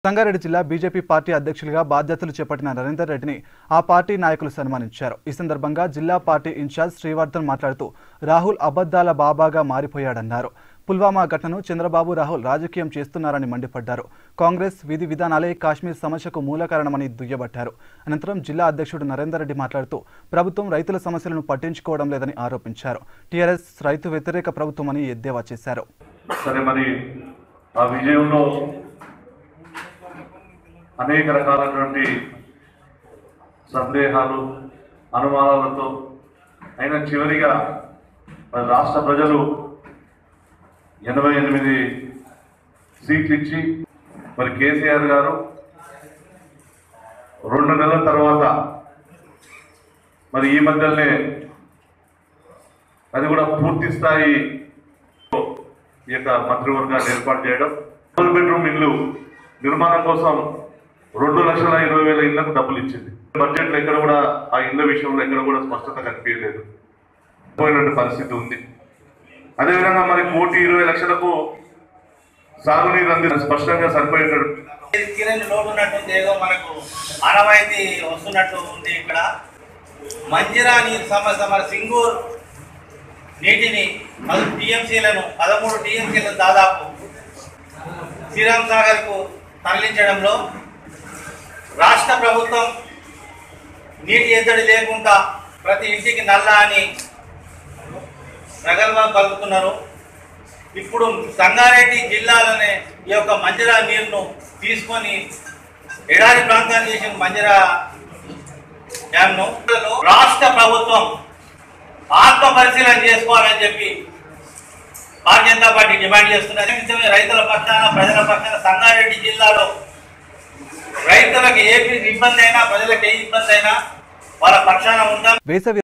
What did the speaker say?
సంగారెడ్డి జిల్లా BJP party అధ్యక్షులుగా బాధ్యతలు చేపట్టిన నరేందర్ రెడ్డిని ఆ పార్టీ నాయకులు సన్మానించారు ఈ సందర్భంగా జిల్లా పార్టీ ఇన్ఛార్జ్ శ్రీవర్ధన్ మాట్లాడుతూ రాహుల్ అబద్దాల బాబాగా మారిపోయాడన్నారు పుల్వామా ఘటనను చంద్రబాబు రాహుల్ రాజకీయం చేస్తున్నారని మండిపడ్డారు కాంగ్రెస్ విధి విధానాలే కాశ్మీర్ సమస్యకు మూల కారణమని దుయ్యబట్టారు అనంతరం జిల్లా అధ్యక్షుడు నరేందర్ రెడ్డి మాట్లాడుతూ ప్రభుత్వం రైతుల సమస్యలను పట్టించుకోవడం లేదని ఆరోపించారు టీఆర్ఎస్ రైతు వ్యతిరేక ప్రభుత్వమని ఎద్దేవా చేశారు సరే మరి ఆ విజయంలో అనేక రకాలైనటువంటి సందేహాలు అనుమానాలతో అయినా చివరిగా మరి రాష్ట్ర ప్రజలు ఎనభై ఎనిమిది సీట్లు ఇచ్చి మరి కేసీఆర్ గారు రెండు నెలల తర్వాత మరి ఈ మధ్యలోనే అది కూడా పూర్తి స్థాయి ఈ యొక్క మంత్రివర్గాన్ని ఏర్పాటు చేయడం డబుల్ బెడ్రూమ్ ఇల్లు నిర్మాణం కోసం రెండు లక్షల ఇరవై వేల ఇళ్లకు డబ్బులు ఇచ్చింది బడ్జెట్ లో ఎక్కడ కూడా ఆ ఇళ్ల విషయంలో ఎక్కడ కూడా స్పష్టత కనిపించలేదు పోయినటువంటి పరిస్థితి ఉంది అదేవిధంగా మరి కోటి ఇరవై లక్షలకు సాగునీరు అంది స్పష్టంగా సరిపోయేటట్టు తీరని లోటు ఉన్నట్టుంది ఏదో మనకు ఆనవాయితీ వస్తున్నట్టు ఉంది ఇక్కడ మంజిరా నీరు సమస్య మన సింగూర్ నీటిని పది టీఎంసీలను పదమూడు టీఎంసీలను దాదాపు శ్రీరామ్ సాగర్కు తరలించడంలో రాష్ట్ర ప్రభుత్వం నీటి ఎద్దడి లేకుండా ప్రతి ఇంటికి నల్ల అని ప్రగల్భం పలుకుతున్నారు ఇప్పుడు సంగారెడ్డి జిల్లాలోనే ఈ యొక్క మంజిరా నీరును తీసుకొని ఎడారి ప్రాంతాన్ని చేసిన మంజిరా డ్యామ్ను రాష్ట్ర ప్రభుత్వం ఆత్మ పరిశీలన చేసుకోవాలని చెప్పి భారతీయ జనతా పార్టీ డిమాండ్ చేస్తున్నది నిజమే రైతుల పక్షాన ప్రజల పక్షాన సంగారెడ్డి జిల్లాలో రైతులకు ఏ ఇబ్బంది అయినా ప్రజలకు ఏ ఇబ్బంది అయినా వాళ్ళ పక్షాన ఉంటాం వేసవి